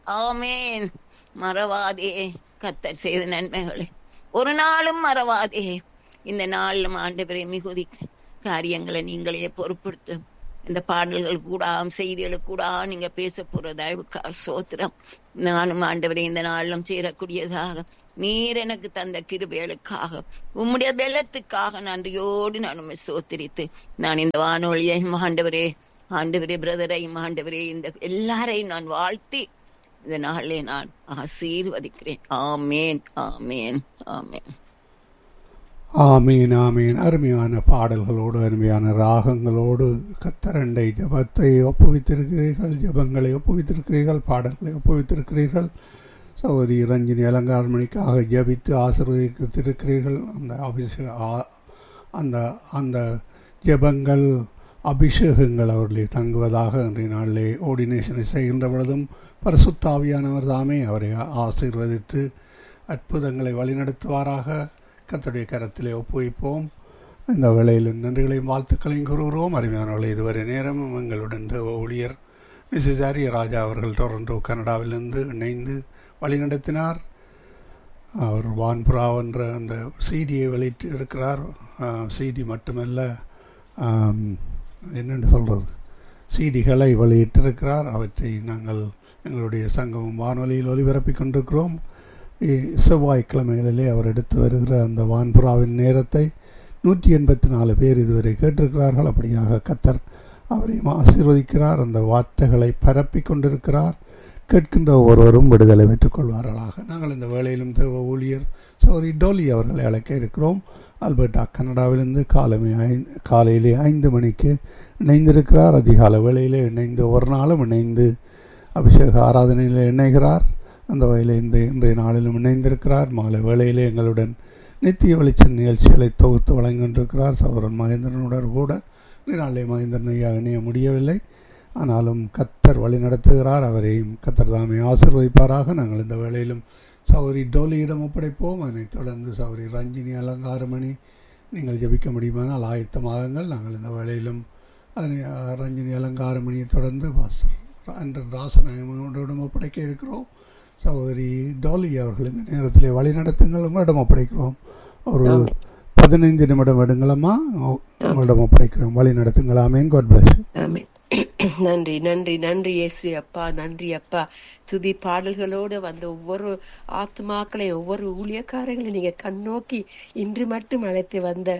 ஆமேன் மறவாதே கத்தர் செய்த நன்மைகளை ஒரு நாளும் மறவாதே இந்த நாளிலும் ஆண்டவரே மிகுதி காரியங்களை நீங்களே பொறுப்படுத்து இந்த பாடல்கள் கூட செய்திகள் கூட நீங்க பேச போற தயவுக்கா சோத்திரம் நானும் ஆண்டவரே இந்த நாளிலும் சேரக்கூடியதாக நீர் எனக்கு தந்த கிருபைகளுக்காக உம்முடைய பெலத்துக்காக நன்றியோடு நான் உண்மை சோத்திரித்து நான் இந்த வானொலியை ஆண்டவரே ஆண்டவரே பிரதரையும் ஆண்டவரே இந்த எல்லாரையும் நான் வாழ்த்தி இந்த நாளிலே நான் ஆசீர்வதிக்கிறேன் ஆமேன் ஆமேன் ஆமேன் ஆமீன் ஆமீன் அருமையான பாடல்களோடு அருமையான ராகங்களோடு கத்தரண்டை ஜபத்தை ஒப்புவித்திருக்கிறீர்கள் ஜபங்களை ஒப்புவித்திருக்கிறீர்கள் பாடல்களை ஒப்புவித்திருக்கிறீர்கள் சௌரி ரஞ்சினி அலங்காரமணிக்காக ஜபித்து ஆசீர்வதித்திருக்கிறீர்கள் அந்த அபிஷே அந்த அந்த ஜபங்கள் அபிஷேகங்கள் அவர்களே தங்குவதாக இன்றைய நாளிலே ஓர்டினேஷனை செய்கின்ற பொழுதும் பரிசுத்தாவியானவர் தாமே அவரை ஆசீர்வதித்து அற்புதங்களை வழிநடத்துவாராக கத்தருடைய கரத்திலே ஒப்புவிப்போம் இந்த வேளையில் நன்றிகளையும் வாழ்த்துக்களையும் கூறுகிறோம் அருமையானவர்களை இதுவரை நேரமும் எங்களுடன் ஊழியர் மிஸ்ஸஸ் ஆரிய ராஜா அவர்கள் டொரண்டோ கனடாவிலிருந்து இணைந்து வழிநடத்தினார் அவர் வான்புரா என்ற அந்த சிடியை வெளியிட்டு இருக்கிறார் சிடி மட்டுமல்ல என்னென்னு சொல்கிறது சிடிகளை வெளியிட்டிருக்கிறார் அவற்றை நாங்கள் எங்களுடைய சங்கமம் வானொலியில் ஒலிபரப்பிக் கொண்டிருக்கிறோம் செவ்வாய்க்கிழமைகளிலே அவர் எடுத்து வருகிற அந்த வான்புறாவின் நேரத்தை நூற்றி எண்பத்தி நாலு பேர் இதுவரை கேட்டிருக்கிறார்கள் அப்படியாக கத்தர் அவரையும் ஆசீர்வதிக்கிறார் அந்த வார்த்தைகளை பரப்பி கொண்டிருக்கிறார் கேட்கின்ற ஒவ்வொருவரும் விடுதலை பெற்றுக் கொள்வார்களாக நாங்கள் இந்த வேளையிலும் தேவ ஊழியர் சௌரி டோலி அவர்களை அழைக்க இருக்கிறோம் அல்பர்டா கனடாவிலிருந்து காலமே ஐந்து காலையிலே ஐந்து மணிக்கு இணைந்திருக்கிறார் அதிகால வேளையிலே இணைந்து ஒரு நாளும் இணைந்து அபிஷேக ஆராதனையில் இணைகிறார் அந்த வகையில் இந்த இன்றைய நாளிலும் இணைந்திருக்கிறார் மாலை வேளையிலே எங்களுடன் நித்திய வெளிச்ச நிகழ்ச்சிகளை தொகுத்து வழங்கின்றிருக்கிறார் சௌரன் மகேந்திரனுடன் கூட இந்த நாளிலே மகேந்திரன் ஐயா இணைய முடியவில்லை ஆனாலும் கத்தர் வழி நடத்துகிறார் அவரையும் கத்தர் தாமே ஆசிர்வதிப்பாராக நாங்கள் இந்த வேளையிலும் சௌரி டோலியிடம் ஒப்படைப்போம் அதனைத் தொடர்ந்து சௌரி ரஞ்சினி அலங்காரமணி நீங்கள் ஜபிக்க முடியுமானால் ஆயத்தமாகுங்கள் நாங்கள் இந்த வேளையிலும் அதனை ரஞ்சினி அலங்காரமணியை தொடர்ந்து பாஸ்டர் அன்று ராசநாயகனோடும் ஒப்படைக்க இருக்கிறோம் சகோதரி டோலி அவர்கள் இந்த நேரத்திலே வழி நடத்துங்கள் உங்களிடம் ஒப்படைக்கிறோம் ஒரு பதினைந்து நிமிடம் எடுங்களம்மா உங்களிடம் ஒப்படைக்கிறோம் வழி நடத்துங்களாமேன் காட் பிளஸ் நன்றி நன்றி நன்றி இயேசு அப்பா நன்றி அப்பா துதி பாடல்களோடு வந்த ஒவ்வொரு ஆத்மாக்களையும் ஒவ்வொரு ஊழியக்காரங்களையும் நீங்க கண்ணோக்கி இன்று மட்டும் அழைத்து வந்த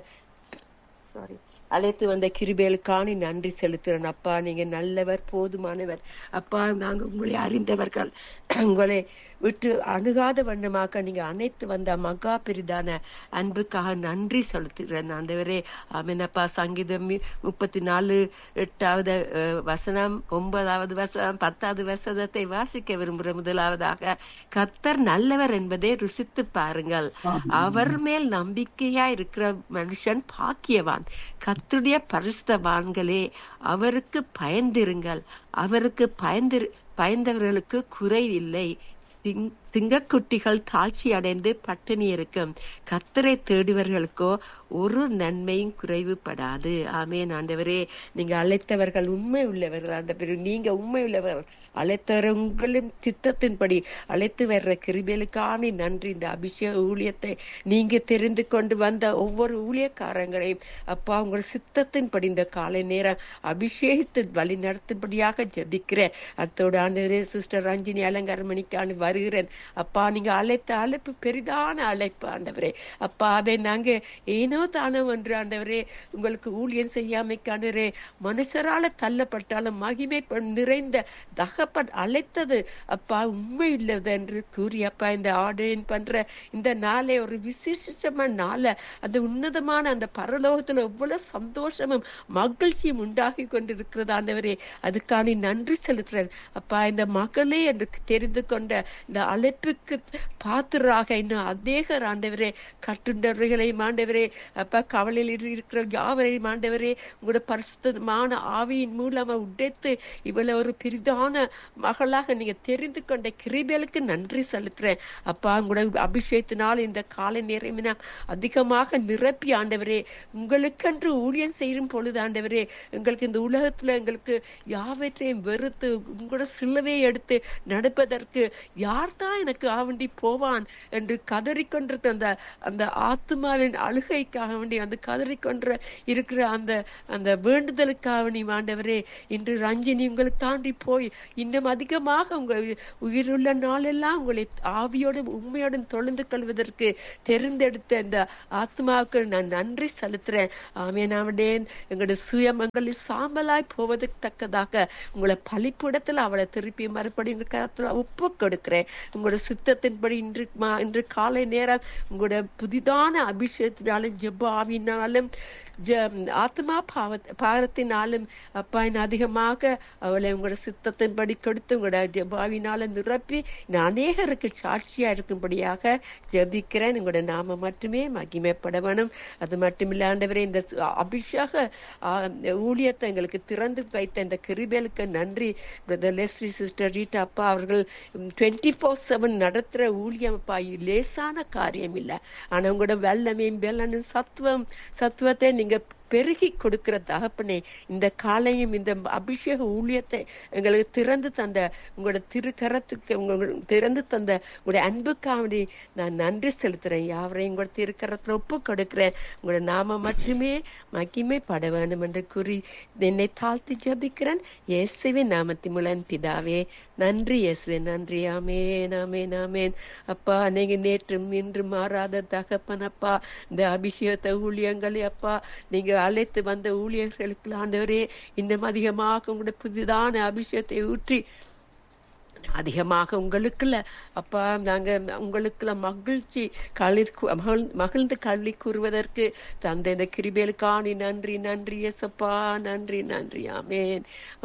சாரி அழைத்து வந்த கிருபேலுக்கான நன்றி செலுத்துறேன் அப்பா நீங்க நல்லவர் போதுமானவர் அப்பா நாங்க உங்களை அறிந்தவர்கள் உங்களை விட்டு அணுகாத வண்ணமாக நீங்க அனைத்து வந்த மகா பெரிதான அன்புக்காக நன்றி செலுத்துகிறேன் ஆண்டவரே ஆமீனப்பா சங்கீதம் முப்பத்தி நாலு எட்டாவது வசனம் ஒன்பதாவது வசனம் பத்தாவது வசனத்தை வாசிக்க விரும்புகிற முதலாவதாக கத்தர் நல்லவர் என்பதை ருசித்து பாருங்கள் அவர் மேல் நம்பிக்கையா இருக்கிற மனுஷன் பாக்கியவான் கத்துடைய பரிசுத்தவான்களே அவருக்கு பயந்திருங்கள் அவருக்கு பயந்து பயந்தவர்களுக்கு குறைவில்லை சிங்கக்குட்டிகள் தாழ்ச்சி அடைந்து பட்டினி இருக்கும் கத்தரை தேடுவர்களுக்கோ ஒரு நன்மையும் குறைவுபடாது ஆமேன் ஆண்டவரே நீங்க அழைத்தவர்கள் உண்மை உள்ளவர்கள் ஆண்டவர் நீங்க உண்மை உள்ளவர்கள் அழைத்தவர் உங்களின் சித்தத்தின்படி அழைத்து வர்ற கிருபியலுக்கான நன்றி இந்த அபிஷேக ஊழியத்தை நீங்க தெரிந்து கொண்டு வந்த ஒவ்வொரு ஊழியக்காரங்களையும் அப்பா உங்கள் சித்தத்தின்படி இந்த காலை நேரம் அபிஷேகத்து வழி நடத்தும்படியாக ஜபிக்கிறேன் அத்தோடு ஆண்டவரே சிஸ்டர் ரஞ்சினி அலங்காரமணிக்கான வருகிறேன் அப்பா நீங்க அழைத்த அழைப்பு பெரிதான அழைப்பு ஆண்டவரே அப்பா அதை நாங்க ஏனோ தானோ ஒன்று ஆண்டவரே உங்களுக்கு ஊழியம் செய்யாமைக்கானரே மனுஷரால தள்ளப்பட்டாலும் மகிமை நிறைந்த தகப்பன் அழைத்தது அப்பா உண்மை இல்லது என்று கூறி அப்பா இந்த ஆர்டரின் பண்ற இந்த நாளை ஒரு விசேஷமான நாளை அந்த உன்னதமான அந்த பரலோகத்துல எவ்வளவு சந்தோஷமும் மகிழ்ச்சியும் உண்டாகி கொண்டிருக்கிறது ஆண்டவரே அதுக்கான நன்றி செலுத்துறேன் அப்பா இந்த மகளே என்று தெரிந்து கொண்ட இந்த அழைப்பு அழைப்புக்கு பாத்திராக இன்னும் அநேகர் ஆண்டவரே கட்டுண்டவர்களையும் ஆண்டவரே அப்ப கவலையில் இரு- இருக்கிற யாவரையும் ஆண்டவரே உங்களோட பரிசுத்தமான ஆவியின் மூலமா உடைத்து இவளை ஒரு பெரிதான மகளாக நீங்க தெரிந்து கொண்ட கிருபேலுக்கு நன்றி செலுத்துறேன் அப்பா உங்களோட அபிஷேகத்தினால் இந்த காலை நேரம் நான் அதிகமாக நிரப்பி ஆண்டவரே உங்களுக்கென்று ஊழியம் செய்யும் பொழுது ஆண்டவரே எங்களுக்கு இந்த உலகத்துல எங்களுக்கு யாவற்றையும் வெறுத்து உங்களோட சிலுவை எடுத்து நடப்பதற்கு யார் தான் எனக்கு ஆவண்டி போவான் என்று கதறிக்கொண்டிருக்க அந்த அந்த ஆத்மாவின் அழுகைக்காக வேண்டி அந்த கதறிக்கொன்ற இருக்கிற அந்த அந்த வேண்டுதலுக்காக நீ ஆண்டவரே இன்று ரஞ்சினி உங்களை தாண்டி போய் இன்னும் அதிகமாக உங்க உயிருள்ள நாளெல்லாம் உங்களை ஆவியோடும் உண்மையோடும் தொழுந்து கொள்வதற்கு தெரிந்தெடுத்த இந்த ஆத்மாவுக்கு நான் நன்றி செலுத்துறேன் ஆமே நாமடேன் எங்களுடைய சுயமங்களில் சாம்பலாய் போவதற்கு தக்கதாக உங்களை பழிப்பிடத்துல அவளை திருப்பி மறுபடியும் உங்க கரத்துல ஒப்பு கொடுக்கிறேன் உங்களோட சித்தத்தின்படி இன்று மா- இன்று காலை நேரம் உங்களோட புதிதான அபிஷேகத்தினாலும் ஜெப ஆவினாலும் ஜ- ஆத்மா பாவ பாரத்தினாலும் அப்பா இன்னும் அதிகமாக அவளை உங்களோட சித்தத்தின்படி கொடுத்து உங்களோட ஜெபாவினால நிரப்பி நான் அநேகருக்கு சாட்சியா இருக்கும்படியாக ஜெபிக்கிறேன் உங்களோட நாம மட்டுமே மகிமைப்பட வேணும் அது மட்டுமில்ல ஆண்டவரே இந்த சு- அபிஷேக ஆ, ஊழியத்தை எங்களுக்கு திறந்து வைத்த இந்த கிருபேலுக்கு நன்றி பிரதர் லெஸ்லி சிஸ்டர் ரீட்டா அப்பா அவர்கள் டுவெண்ட்டி ஃபோர் செவன் நடத்துற ஊழியம் அப்பா இது லேசான காரியம் இல்லை ஆனா உங்களோட வெள்ளமையும் வெள்ளனும் சத்துவம் சத்துவத்தை நீங்க பெருகி கொடுக்கிற தகப்பனே இந்த காலையும் இந்த அபிஷேக ஊழியத்தை எங்களுக்கு திறந்து தந்த உங்களோட திருக்கரத்துக்கு உங்க திறந்து தந்த உங்களுடைய அன்புக்காண்டி நான் நன்றி செலுத்துறேன் யாவரையும் உங்களோட திருக்கரத்துல ஒப்பு கொடுக்கிறேன் உங்களோட நாம மட்டுமே மகிமைப்பட வேண்டும் என்று கூறி என்னை தாழ்த்தி ஜபிக்கிறேன் இயேசுவின் நாமத்தின் மூலம் பிதாவே நன்றி இயேசுவே நன்றி ஆமேன் ஆமேன் ஆமேன் அப்பா நீங்க நேற்றும் இன்று மாறாத தகப்பன் அப்பா இந்த அபிஷேகத்தை ஊழியங்களை அப்பா நீங்க அழைத்து வந்த ஊழியர்களுக்கு ஆண்டவரே இன்னும் அதிகமாக உங்களுடைய புதிதான அபிஷேகத்தை ஊற்றி அதிகமாக உங்களுக்குள்ள அப்பா நாங்க உங்களுக்குள்ள மகிழ்ச்சி களி மகிழ் மகிழ்ந்து களி கூறுவதற்கு தந்த இந்த கிருபேலுக்காணி நன்றி நன்றி எசப்பா நன்றி நன்றி ஆமேன்